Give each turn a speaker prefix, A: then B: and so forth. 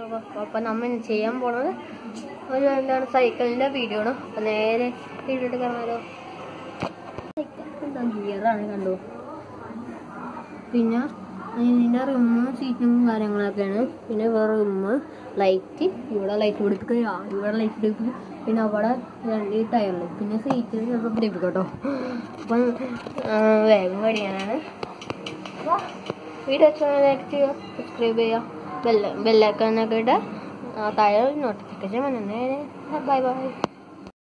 A: അപ്പം നമ്മൾ ഇന്ന് ചെയ്യാൻ പോണത് ഒരു എന്താണ് സൈക്കിളിൻ്റെ വീഡിയോ ആണ് അപ്പം നേരെ വീഡിയോട്ട് കാണാമല്ലോ ഗിയറാണ് കണ്ടു പിന്നെ ഇതിൻ്റെ റിമ്മും സീറ്റും കാര്യങ്ങളൊക്കെയാണ് പിന്നെ വേറെ റിമ്മ് ലൈറ്റ് ഇവിടെ ലൈറ്റ് പിടിപ്പിക്കുക ഇവിടെ ലൈറ്റ് പിടിപ്പിക്കും പിന്നെ അവിടെ രണ്ട് ടയറിൽ പിന്നെ സീറ്റിൽ ചിലപ്പോൾ പിടിപ്പിക്കും കേട്ടോ അപ്പം ആ, വേഗം കഴിയാനാണ് അപ്പോൾ വീഡിയോ ലൈക്ക് ചെയ്യുക സബ്സ്ക്രൈബ് ചെയ്യുക ബെല്ല ബെല്ലൈക്കണൊക്കെ ഇട്ട് താഴെ നോട്ടിഫിക്കേഷൻ വന്നേ ബൈ ബൈ